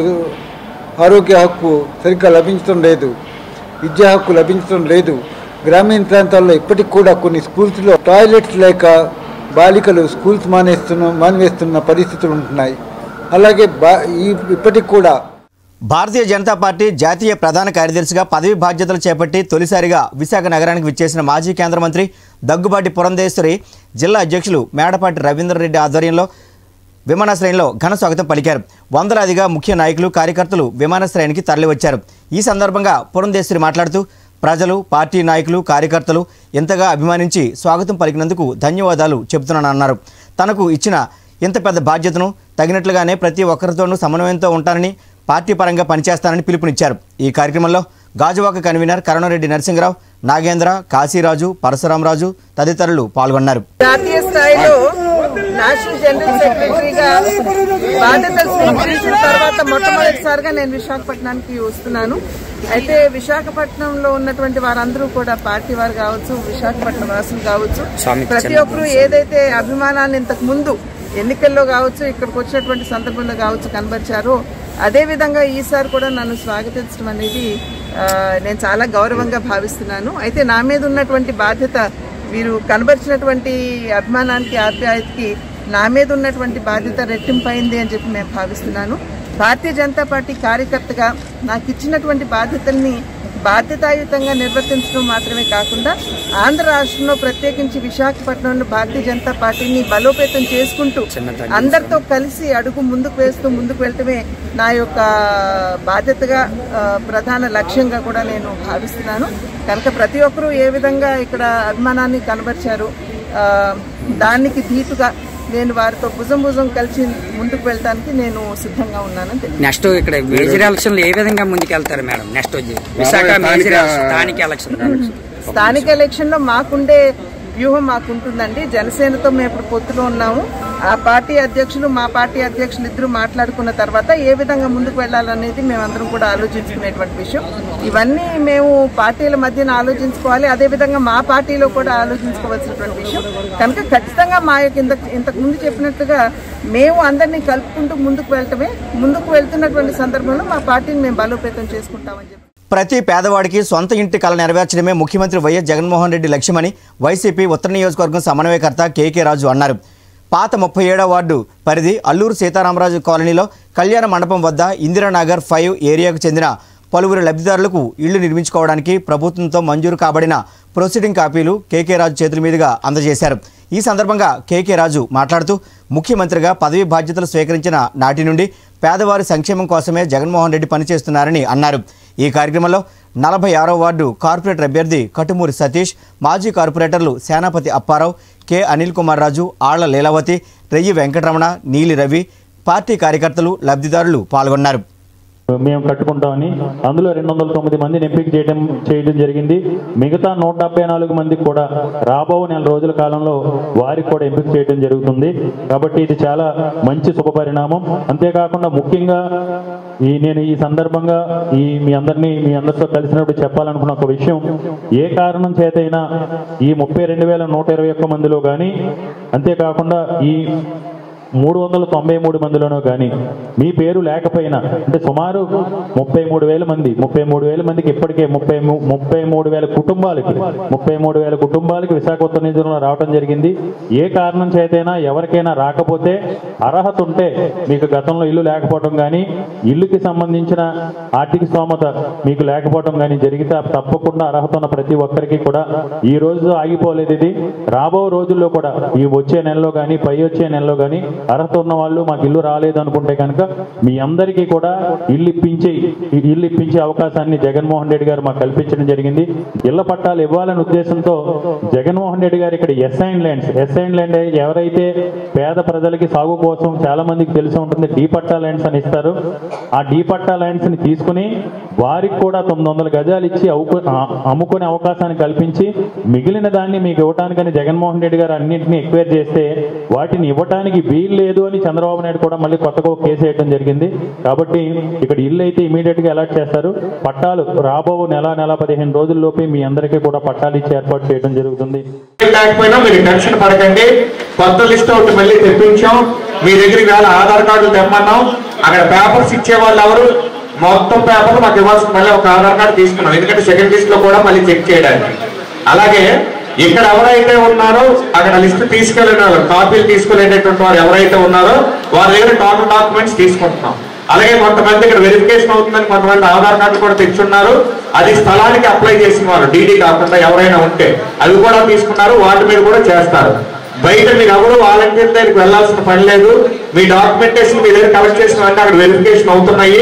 ఆరోగ్య హక్కు సరిగ్గా లభించడం లేదు విద్యా హక్కు లభించడం లేదు గ్రామీణ ప్రాంతాల్లో ఇప్పటికి కూడా కొన్ని స్కూల్స్లో టాయిలెట్స్ లేక బాలికలు స్కూల్స్ మానేస్తున్న మానివేస్తున్న పరిస్థితులు ఉంటున్నాయి అలాగే బా ఈ ఇప్పటికి కూడా భారతీయ జనతా పార్టీ జాతీయ ప్రధాన కార్యదర్శిగా పదవి బాధ్యతలు చేపట్టి తొలిసారిగా విశాఖ నగరానికి విచ్చేసిన మాజీ కేంద్ర మంత్రి దగ్గుబాటి పురంధేశ్వరి జిల్లా అధ్యక్షులు మేడపాటి రవీంద్రరెడ్డి ఆధ్వర్యంలో విమానాశ్రయంలో ఘన స్వాగతం పలికారు వందలాదిగా ముఖ్య నాయకులు కార్యకర్తలు విమానాశ్రయానికి తరలివచ్చారు ఈ సందర్భంగా పురంధేశ్వరి మాట్లాడుతూ ప్రజలు పార్టీ నాయకులు కార్యకర్తలు ఎంతగా అభిమానించి స్వాగతం పలికినందుకు ధన్యవాదాలు చెబుతున్నానన్నారు తనకు ఇచ్చిన ఇంత పెద్ద బాధ్యతను తగినట్లుగానే ప్రతి ఒక్కరితోనూ సమన్వయంతో ఉంటానని పార్టీ పరంగా పనిచేస్తానని పిలుపునిచ్చారు ఈ కార్యక్రమంలో గాజువాక కన్వీనర్ కరుణారెడ్డి నరసింహరావు నాగేంద్ర కాశీరాజు పరశురామరాజు తదితరులు పాల్గొన్నారు జాతీయ స్థాయిలో నేషనల్ జనరల్ సెక్రటరీగా బాధ్యతలు స్వీకరించిన తర్వాత మొట్టమొదటిసారిగా నేను విశాఖపట్నానికి వస్తున్నాను అయితే విశాఖపట్నంలో ఉన్నటువంటి వారందరూ కూడా పార్టీ వారు కావచ్చు విశాఖపట్నం వాసులు కావచ్చు ప్రతి ఒక్కరూ ఏదైతే అభిమానాన్ని ఇంతకు ముందు ఎన్నికల్లో కావచ్చు ఇక్కడికి వచ్చినటువంటి సందర్భంలో కావచ్చు కనబరిచారో అదే విధంగా ఈసారి కూడా నన్ను స్వాగతించడం అనేది ఆ, నేను చాలా గౌరవంగా భావిస్తున్నాను అయితే నా మీద ఉన్నటువంటి బాధ్యత వీరు కనబరిచినటువంటి అభిమానానికి ఆప్యాయతకి నా మీద ఉన్నటువంటి బాధ్యత రెట్టింపైంది అని చెప్పి నేను భావిస్తున్నాను భారతీయ జనతా పార్టీ కార్యకర్తగా నాకు ఇచ్చినటువంటి బాధ్యతల్ని బాధ్యతాయుతంగా నిర్వర్తించడం మాత్రమే కాకుండా ఆంధ్ర రాష్ట్రంలో ప్రత్యేకించి విశాఖపట్నంలో భారతీయ జనతా పార్టీని బలోపేతం చేసుకుంటూ అందరితో కలిసి అడుగు ముందుకు వేస్తూ ముందుకు వెళ్ళటమే నా యొక్క బాధ్యతగా ఆ, ప్రధాన లక్ష్యంగా కూడా నేను భావిస్తున్నాను కనుక ప్రతి ఒక్కరూ ఏ విధంగా ఇక్కడ అభిమానాన్ని కనబరిచారు ఆ, దానికి ధీటుగా నేను వారితో భుజం భుజం కలిసి ముందుకు వెళ్ళటానికి నేను సిద్ధంగా ఉన్నానని తెలియదు నెక్స్ట్ ఇక్కడ మేజర్ ఎలక్షన్ ఏ విధంగా ముందుకెళ్తారు మేడం నెక్స్ట్ వచ్చి విశాఖ మేజర్ ఎలక్షన్, స్థానిక ఎలక్షన్ స్థానిక ఎలక్షన్ లో మాకుండే వ్యూహం మాకుంటుందండి జనసేనతో మేము ఇప్పుడు పొత్తులో ఉన్నాము ఆ పార్టీ అధ్యక్షులు మా పార్టీ అధ్యక్షులు ఇద్దరు మాట్లాడుకున్న తర్వాత ఏ విధంగా ముందుకు వెళ్ళాలనేది మేమందరం కూడా ఆలోచించుకునేటువంటి విషయం ఇవన్నీ మేము పార్టీల మధ్యన ఆలోచించుకోవాలి అదే విధంగా మా పార్టీలో కూడా ఆలోచించుకోవాల్సినటువంటి విషయం కనుక ఖచ్చితంగా మా యొక్క ఇంత ఇంతకు ముందు చెప్పినట్టుగా మేము అందరినీ కలుపుకుంటూ ముందుకు వెళ్ళటమే ముందుకు వెళ్తున్నటువంటి సందర్భంలో మా పార్టీని మేము బలోపేతం చేసుకుంటామని చెప్పి ప్రతి పేదవాడికి సొంత ఇంటి కళ నెరవేర్చడమే ముఖ్యమంత్రి వైఎస్ జగన్మోహన్ రెడ్డి లక్ష్యమని వైసీపీ ఉత్తర నియోజకవర్గం సమన్వయకర్త కేకే రాజు అన్నారు పాత ముప్పై ఏడవ వార్డు పరిధి అల్లూరు సీతారామరాజు కాలనీలో కళ్యాణ మండపం వద్ద ఇందిరానగర్ ఫైవ్ ఏరియాకు చెందిన పలువురు లబ్ధిదారులకు ఇళ్లు నిర్మించుకోవడానికి ప్రభుత్వంతో మంజూరు కాబడిన ప్రొసీడింగ్ కాపీలు కేకే రాజు చేతుల మీదుగా అందజేశారు ఈ సందర్భంగా కేకే రాజు మాట్లాడుతూ ముఖ్యమంత్రిగా పదవి బాధ్యతలు స్వీకరించిన నాటి నుండి పేదవారి సంక్షేమం కోసమే జగన్మోహన్ రెడ్డి పనిచేస్తున్నారని అన్నారు ఈ కార్యక్రమంలో నలభై ఆరో వార్డు కార్పొరేటర్ అభ్యర్థి కటుమూరి సతీష్ మాజీ కార్పొరేటర్లు సేనాపతి అప్పారావు కె అనిల్ కుమార్ రాజు ఆళ్ల లీలావతి రెయ్యి వెంకటరమణ నీలి రవి పార్టీ కార్యకర్తలు లబ్ధిదారులు పాల్గొన్నారు మేము కట్టుకుంటామని అందులో రెండు వందల తొమ్మిది మందిని ఎంపిక చేయడం చేయడం జరిగింది మిగతా నూట డెబ్బై నాలుగు మందికి కూడా రాబో నెల రోజుల కాలంలో వారికి కూడా ఎంపిక చేయడం జరుగుతుంది కాబట్టి ఇది చాలా మంచి శుభ పరిణామం అంతేకాకుండా ముఖ్యంగా ఈ నేను ఈ సందర్భంగా ఈ మీ అందరినీ మీ అందరితో కలిసినప్పుడు చెప్పాలనుకున్న ఒక విషయం ఏ కారణం చేతైనా ఈ ముప్పై రెండు వేల నూట ఇరవై ఒక్క మందిలో కానీ అంతేకాకుండా ఈ మూడు వందల తొంభై మూడు మందిలోనూ కానీ మీ పేరు లేకపోయినా అంటే సుమారు ముప్పై మూడు వేల మంది ముప్పై మూడు వేల మందికి ఇప్పటికే ముప్పై మూ- ముప్పై మూడు వేల కుటుంబాలకి ముప్పై మూడు వేల కుటుంబాలకి విశాఖ ఉత్తర నియోజకవర్గంలో రావడం జరిగింది ఏ కారణం చేతైనా ఎవరికైనా రాకపోతే అర్హత ఉంటే మీకు గతంలో ఇల్లు లేకపోవడం కానీ ఇల్లుకి సంబంధించిన ఆర్థిక స్తోమత మీకు లేకపోవడం కానీ జరిగితే తప్పకుండా అర్హత ఉన్న ప్రతి ఒక్కరికి కూడా ఈ రోజు ఆగిపోలేదు ఇది రాబో రోజుల్లో కూడా ఈ వచ్చే నెలలో కానీ పై వచ్చే నెలలో కానీ అర్హత ఉన్న వాళ్ళు మాకు ఇల్లు రాలేదు అనుకుంటే కనుక మీ అందరికీ కూడా ఇల్లు ఇప్పించి ఇల్లు ఇప్పించే అవకాశాన్ని జగన్మోహన్ రెడ్డి గారు మాకు కల్పించడం జరిగింది ఇళ్ల పట్టాలు ఇవ్వాలనే ఉద్దేశంతో జగన్మోహన్ రెడ్డి గారు ఇక్కడ ఎస్ఐన్ ల్యాండ్స్ ఎస్ఐన్ ల్యాండ్ ఎవరైతే పేద ప్రజలకి సాగు కోసం చాలా మందికి తెలిసి ఉంటుంది డీ పట్టా ల్యాండ్స్ అని ఇస్తారు ఆ డీ పట్టా ల్యాండ్స్ ని తీసుకుని వారికి కూడా తొమ్మిది వందల గజాలు ఇచ్చి అవుకు- ఆ- అమ్ముకునే అవకాశాన్ని కల్పించి మిగిలిన దాన్ని మీకు ఇవ్వటానికని జగన్మోహన్ రెడ్డి గారు అన్నింటినీ ఎక్వైర్ చేస్తే వాటిని ఇవ్వటానికి వీలు లేదు అని చంద్రబాబు నాయుడు కూడా మళ్ళీ కొత్తగా ఒక కేసు వేయడం జరిగింది కాబట్టి ఇక్కడ ఇల్లు అయితే ఇమీడియట్ గా అలాట్ చేస్తారు పట్టాలు రాబో నెల నెల పదిహేను రోజుల్లోపే మీ అందరికీ కూడా పట్టాలు ఇచ్చి ఏర్పాటు చేయడం జరుగుతుంది లేకపోయినా మీరు టెన్షన్ పడకండి కొత్త లిస్ట్ ఒకటి మళ్ళీ తెప్పించాం మీ దగ్గరికి వేళ ఆధార్ కార్డులు తెమ్మన్నాం అక్కడ పేపర్స్ ఇచ్చే వాళ్ళు ఎవరు మొత్తం పేపర్లు మాకు ఇవ్వాల్సిన మళ్ళీ ఒక ఆధార్ కార్డు తీసుకున్నాం ఎందుకంటే సెకండ్ లిస్ట్ లో కూడా మళ్ళీ చెక్ చేయడానికి అలాగే ఇక్కడ ఎవరైతే ఉన్నారో అక్కడ లిస్ట్ తీసుకెళ్ళిన వాళ్ళు కాపీలు తీసుకెళ్ళేటటువంటి వారు ఎవరైతే ఉన్నారో వారి దగ్గర టోటల్ డాక్యుమెంట్స్ తీసుకుంటున్నాం అలాగే కొంతమంది ఇక్కడ వెరిఫికేషన్ అవుతుందని కొంతమంది ఆధార్ కార్డు కూడా తెచ్చున్నారు అది స్థలానికి అప్లై చేసిన వారు డీడీ కాకుండా ఎవరైనా ఉంటే అవి కూడా తీసుకున్నారు వాటి మీద కూడా చేస్తారు బయట మీరు ఎవరు వాలంటీర్ దగ్గరికి వెళ్ళాల్సిన పని లేదు మీ డాక్యుమెంటేషన్ మీ దగ్గర కలెక్ట్ చేసిన వెంటనే అక్కడ వెరిఫికేషన్ అవుతున్నాయి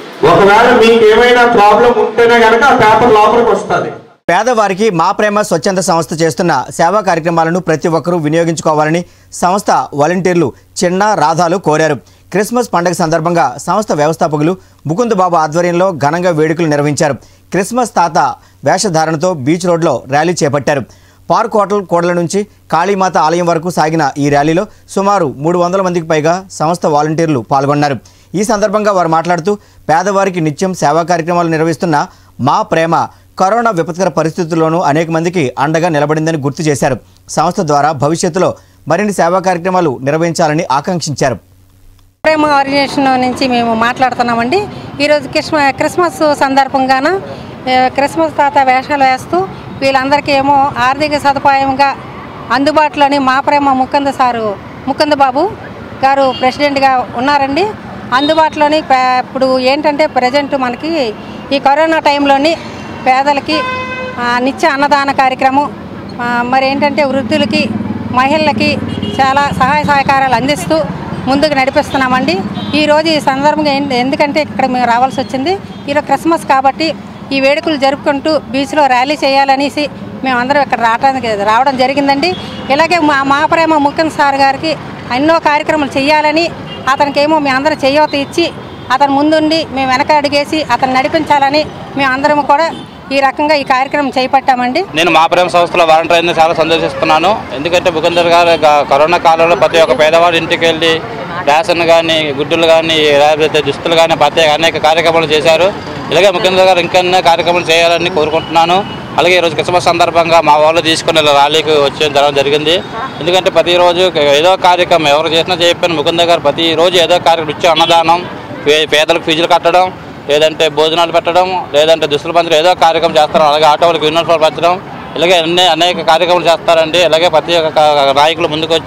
ఒకవేళ మీకు ఏమైనా ప్రాబ్లం ఉంటేనే కనుక ఆ పేపర్ లోపలికి వస్తుంది పేదవారికి మా ప్రేమ స్వచ్ఛంద సంస్థ చేస్తున్న సేవా కార్యక్రమాలను ప్రతి ఒక్కరూ వినియోగించుకోవాలని సంస్థ వాలంటీర్లు చిన్న రాధాలు కోరారు క్రిస్మస్ పండుగ సందర్భంగా సంస్థ వ్యవస్థాపకులు ముకుంద్ బాబు ఆధ్వర్యంలో ఘనంగా వేడుకలు నిర్వహించారు క్రిస్మస్ తాత వేషధారణతో బీచ్ రోడ్లో ర్యాలీ చేపట్టారు పార్క్ హోటల్ కోడల నుంచి కాళీమాత ఆలయం వరకు సాగిన ఈ ర్యాలీలో సుమారు మూడు వందల మందికి పైగా సంస్థ వాలంటీర్లు పాల్గొన్నారు ఈ సందర్భంగా వారు మాట్లాడుతూ పేదవారికి నిత్యం సేవా కార్యక్రమాలు నిర్వహిస్తున్న మా ప్రేమ కరోనా విపత్కర పరిస్థితుల్లోనూ అనేక మందికి అండగా నిలబడిందని గుర్తు చేశారు సంస్థ ద్వారా భవిష్యత్తులో మరిన్ని సేవా కార్యక్రమాలు నిర్వహించాలని ఆకాంక్షించారు ప్రేమ ఆర్గనైజేషన్ నుంచి మేము మాట్లాడుతున్నామండి ఈరోజు క్రిస్మ క్రిస్మస్ సందర్భంగాన ఏ, క్రిస్మస్ తాత వేషాలు వేస్తూ వీళ్ళందరికీ ఏమో ఆర్థిక సదుపాయంగా అందుబాటులోని మా ప్రేమ ముకుంద సారు ముకుంద బాబు గారు ప్రెసిడెంట్గా ఉన్నారండి అందుబాటులోని పే- ఇప్పుడు ఏంటంటే ప్రజెంట్ మనకి ఈ కరోనా టైంలోని పేదలకి ఆ, నిత్య అన్నదాన కార్యక్రమం ఆ, మరి ఏంటంటే వృద్ధులకి మహిళలకి చాలా సహాయ సహకారాలు అందిస్తూ ముందుకు నడిపిస్తున్నామండి ఈరోజు ఈ సందర్భంగా ఏంటి ఎందుకంటే ఇక్కడ మేము రావాల్సి వచ్చింది ఈరోజు క్రిస్మస్ కాబట్టి ఈ వేడుకలు జరుపుకుంటూ బీచ్లో ర్యాలీ చేయాలనేసి మేమందరం ఇక్కడ రావడానికి రావడం జరిగిందండి ఇలాగే మా మా ప్రేమ ముఖ్యం సార్ గారికి ఎన్నో కార్యక్రమాలు చేయాలని అతనికి ఏమో మేము అందరం చేయూత ఇచ్చి అతను ముందుండి మేము వెనక అడిగేసి అతను నడిపించాలని మేము అందరం కూడా ఈ రకంగా ఈ కార్యక్రమం చేపట్టామండి నేను మా ప్రేమ సంస్థలో వాలంటీర్ అయింది చాలా సంతోషిస్తున్నాను ఎందుకంటే ముకుందర్ గారు గ- కరోనా కాలంలో ప్రతి ఒక్క పేదవాడి ఇంటికి వెళ్ళి రేషన్ కానీ గుడ్డులు కానీ లేకపోతే దుస్తులు కానీ ప్రత్యేక అనేక కార్యక్రమాలు చేశారు ఇలాగే ముకుందర్ గారు ఇంకా కార్యక్రమాలు చేయాలని కోరుకుంటున్నాను అలాగే ఈరోజు క్రిస్మస్ సందర్భంగా మా వాళ్ళు తీసుకుని ఇలా ర్యాలీకి వచ్చే జరగడం జరిగింది ఎందుకంటే ప్రతిరోజు ఏదో కార్యక్రమం ఎవరు చేసినా చెప్పిన ముకుందర్ గారు ప్రతిరోజు ఏదో కార్యక్రమం ఇచ్చే అన్నదానం పే- పేదలకు ఫీజులు కట్టడం లేదంటే భోజనాలు పెట్టడం లేదంటే దుస్తులు పంచడం ఏదో కార్యక్రమం చేస్తారు అలాగే ఆటో వాళ్ళకి యూనిఫామ్ పంచడం ఇలాగే అన్ని అనేక కార్యక్రమాలు చేస్తారండి ఇలాగే ప్రతి ఒక్క కా- నాయకులు ముందుకు వచ్చి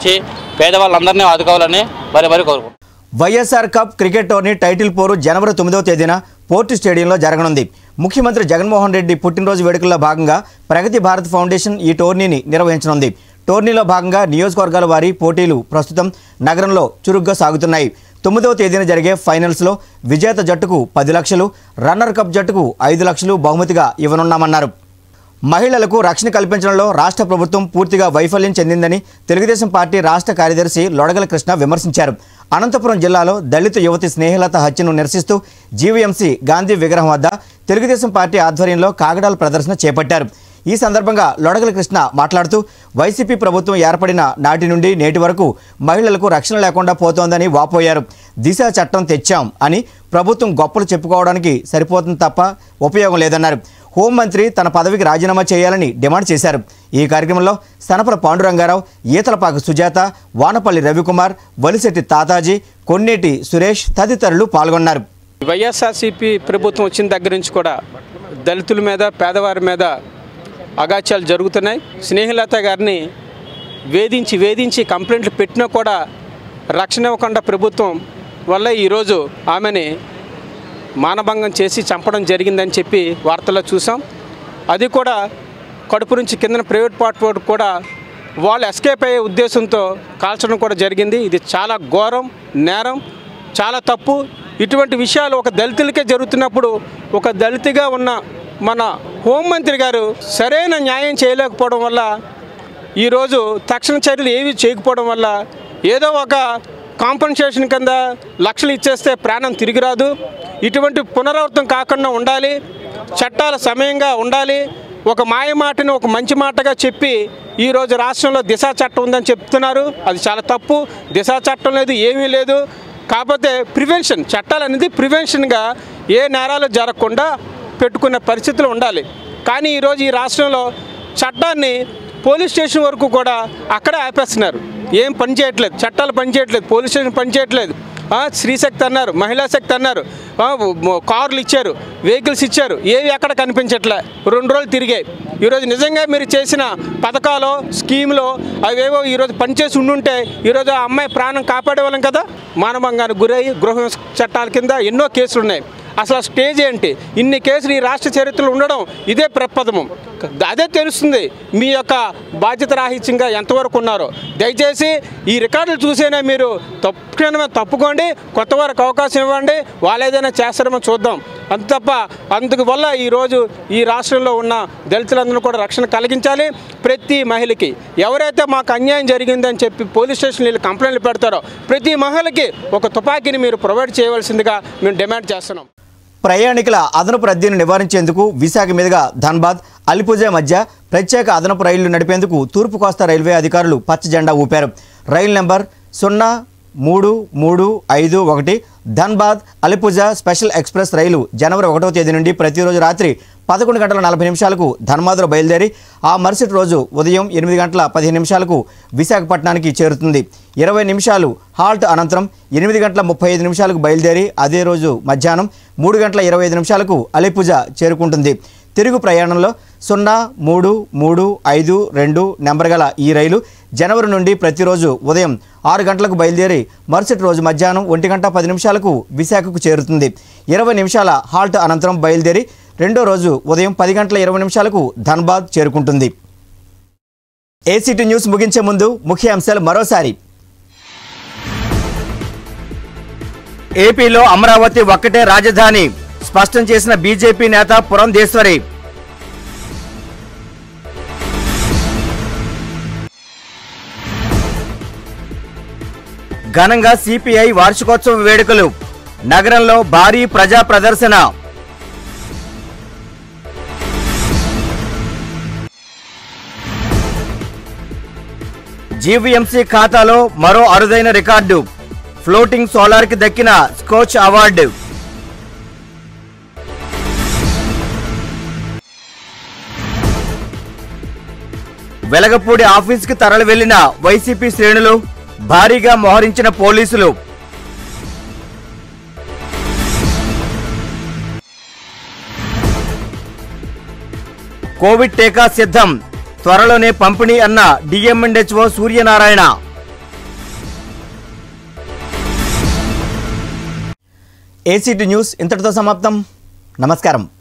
పేదవాళ్ళందరినీ ఆదుకోవాలని మరి మరి కోరుకుంటున్నాను YSR cup cricket tourney title పోరు జనవరి తొమ్మిదవ తేదీన పోర్టు స్టేడియంలో జరగనుంది ముఖ్యమంత్రి జగన్మోహన్ రెడ్డి పుట్టినరోజు వేడుకల్లో భాగంగా ప్రగతి భారత్ ఫౌండేషన్ ఈ టోర్నీని నిర్వహించనుంది టోర్నీలో భాగంగా నియోజకవర్గాల వారి పోటీలు ప్రస్తుతం నగరంలో చురుగ్గా సాగుతున్నాయి తొమ్మిదవ తేదీన జరిగే ఫైనల్స్లో విజేత జట్టుకు పది లక్షలు రన్నర్ కప్ జట్టుకు ఐదు లక్షలు బహుమతిగా ఇవ్వనున్నామన్నారు మహిళలకు రక్షణ కల్పించడంలో రాష్ట్ర ప్రభుత్వం పూర్తిగా వైఫల్యం చెందిందని తెలుగుదేశం పార్టీ రాష్ట్ర కార్యదర్శి లొడగల కృష్ణ విమర్శించారు అనంతపురం జిల్లాలో దళిత యువతి స్నేహలత హత్యను నిరసిస్తూ జీవీఎంసీ గాంధీ విగ్రహం వద్ద తెలుగుదేశం పార్టీ ఆధ్వర్యంలో కాగడాల ప్రదర్శన చేపట్టారు ఈ సందర్భంగా లొడగల కృష్ణ మాట్లాడుతూ వైసీపీ ప్రభుత్వం ఏర్పడిన నాటి నుండి నేటి వరకు మహిళలకు రక్షణ లేకుండా పోతోందని వాపోయారు దిశ చట్టం తెచ్చాం అని ప్రభుత్వం గొప్పలు చెప్పుకోవడానికి సరిపోతుంది తప్ప ఉపయోగం లేదన్నారు హోంమంత్రి తన పదవికి రాజీనామా చేయాలని డిమాండ్ చేశారు ఈ కార్యక్రమంలో సనపల పాండురంగారావు ఈతలపాక సుజాత వానపల్లి రవికుమార్ వలిశెట్టి తాతాజీ కొన్నేటి సురేష్ తదితరులు పాల్గొన్నారు వైఎస్ఆర్సీపీ ప్రభుత్వం వచ్చిన దగ్గర నుంచి కూడా దళితుల మీద పేదవారి మీద అగాత్యాలు జరుగుతున్నాయి స్నేహలత గారిని వేధించి వేధించి కంప్లైంట్లు పెట్టినా కూడా రక్షణ ఇవ్వకుండా ప్రభుత్వం వల్ల ఈరోజు ఆమెని మానభంగం చేసి చంపడం జరిగిందని చెప్పి వార్తల్లో చూసాం అది కూడా కడుపు నుంచి కిందన ప్రైవేట్ పార్ట్ వరకు కూడా వాళ్ళు ఎస్కేప్ అయ్యే ఉద్దేశంతో కాల్చడం కూడా జరిగింది ఇది చాలా ఘోరం నేరం చాలా తప్పు ఇటువంటి విషయాలు ఒక దళితులకే జరుగుతున్నప్పుడు ఒక దళితుగా ఉన్న మన హోంమంత్రి గారు సరైన న్యాయం చేయలేకపోవడం వల్ల ఈరోజు తక్షణ చర్యలు ఏవి చేయకపోవడం వల్ల ఏదో ఒక కాంపన్సేషన్ కింద లక్షలు ఇచ్చేస్తే ప్రాణం తిరిగి రాదు ఇటువంటి పునరావృతం కాకుండా ఉండాలి చట్టాల సమయంగా ఉండాలి ఒక మాయ మాటని ఒక మంచి మాటగా చెప్పి ఈరోజు రాష్ట్రంలో దిశా చట్టం ఉందని చెప్తున్నారు అది చాలా తప్పు దిశా చట్టం లేదు ఏమీ లేదు కాకపోతే ప్రివెన్షన్ చట్టాలు అనేది ప్రివెన్షన్గా ఏ నేరాలు జరగకుండా పెట్టుకునే పరిస్థితులు ఉండాలి కానీ ఈరోజు ఈ రాష్ట్రంలో చట్టాన్ని పోలీస్ స్టేషన్ వరకు కూడా అక్కడే ఆపేస్తున్నారు ఏం పని చేయట్లేదు చట్టాలు పని చేయట్లేదు పోలీస్ స్టేషన్ పని చేయట్లేదు ఆ, స్త్రీశక్తి అన్నారు మహిళా శక్తి అన్నారు ఆ, మ- కార్లు ఇచ్చారు వెహికల్స్ ఇచ్చారు ఏవి ఎక్కడ కనిపించట్లే రెండు రోజులు తిరిగాయి ఈరోజు నిజంగా మీరు చేసిన పథకాలు స్కీములు అవేవో ఈరోజు పనిచేసి ఉండుంటే ఈరోజు ఆ అమ్మాయి ప్రాణం కాపాడేవాళ్ళం కదా మానవంగానికి గురై గృహ చట్టాల కింద ఎన్నో కేసులు ఉన్నాయి అసలు ఆ స్టేజ్ ఏంటి ఇన్ని కేసులు ఈ రాష్ట్ర చరిత్రలో ఉండడం ఇదే ప్రప్రథమం అదే తెలుస్తుంది మీ యొక్క బాధ్యత రాహిత్యంగా ఎంతవరకు ఉన్నారో దయచేసి ఈ రికార్డులు చూసేనే మీరు తప్పకుండా తప్పుకోండి కొత్త వారికి అవకాశం ఇవ్వండి వాళ్ళు ఏదైనా చేస్తారేమో చూద్దాం అంత తప్ప అందుకు వల్ల ఈరోజు ఈ రాష్ట్రంలో ఉన్న దళితులందరూ కూడా రక్షణ కలిగించాలి ప్రతి మహిళకి ఎవరైతే మాకు అన్యాయం జరిగిందని చెప్పి పోలీస్ స్టేషన్ వీళ్ళు కంప్లైంట్లు పెడతారో ప్రతి మహిళకి ఒక తుపాకీని మీరు ప్రొవైడ్ చేయవలసిందిగా మేము డిమాండ్ చేస్తున్నాం ప్రయాణికుల అదనపు రద్దీని నివారించేందుకు విశాఖ మీదుగా ధన్బాద్ అలిపుజ మధ్య ప్రత్యేక అదనపు రైళ్లు నడిపేందుకు తూర్పు కోస్తా రైల్వే అధికారులు పచ్చ జెండా ఊపారు రైలు నెంబర్ సున్నా మూడు మూడు ఐదు ఒకటి ధన్బాద్ అలిపుజ స్పెషల్ ఎక్స్ప్రెస్ రైలు జనవరి ఒకటో తేదీ నుండి ప్రతిరోజు రాత్రి పదకొండు గంటల నలభై నిమిషాలకు ధన్బాద్లో బయలుదేరి ఆ మరుసటి రోజు ఉదయం ఎనిమిది గంటల పదిహేను నిమిషాలకు విశాఖపట్నానికి చేరుతుంది ఇరవై నిమిషాలు హాల్ట్ అనంతరం ఎనిమిది గంటల ముప్పై ఐదు నిమిషాలకు బయలుదేరి అదే రోజు మధ్యాహ్నం మూడు గంటల ఇరవై ఐదు నిమిషాలకు అలిపుజ చేరుకుంటుంది తిరుగు ప్రయాణంలో సున్నా మూడు మూడు ఐదు రెండు నెంబర్ గల ఈ రైలు జనవరి నుండి ప్రతిరోజు ఉదయం ఆరు గంటలకు బయలుదేరి మరుసటి రోజు మధ్యాహ్నం ఒంటి గంట పది నిమిషాలకు విశాఖకు చేరుతుంది ఇరవై నిమిషాల హాల్ట్ అనంతరం బయలుదేరి రెండో రోజు ఉదయం పది గంటల ఇరవై నిమిషాలకు ధన్బాద్ చేరుకుంటుంది ఏసీటీ న్యూస్ ముగించే ముందు ముఖ్య అంశాలు మరోసారి ఏపీలో అమరావతి ఒక్కటే రాజధాని స్పష్టం చేసిన బీజేపీ నేత పురంధేశ్వరి ఘనంగా సిపిఐ వార్షికోత్సవ వేడుకలు నగరంలో భారీ ప్రజా ప్రదర్శన జీవీఎంసీ ఖాతాలో మరో అరుదైన రికార్డు ఫ్లోటింగ్ సోలార్కి దక్కిన స్కోచ్ అవార్డు వెలగపూడి ఆఫీస్కి తరలి వెళ్లిన వైసీపీ శ్రేణులు భారీగా మోహరించిన పోలీసులు కోవిడ్ టీకా సిద్ధం త్వరలోనే పంపిణీ అన్న డిఎంఎన్హెచ్ఓ సూర్యనారాయణ ఏసీటీ న్యూస్ ఇంతటితో సమాప్తం నమస్కారం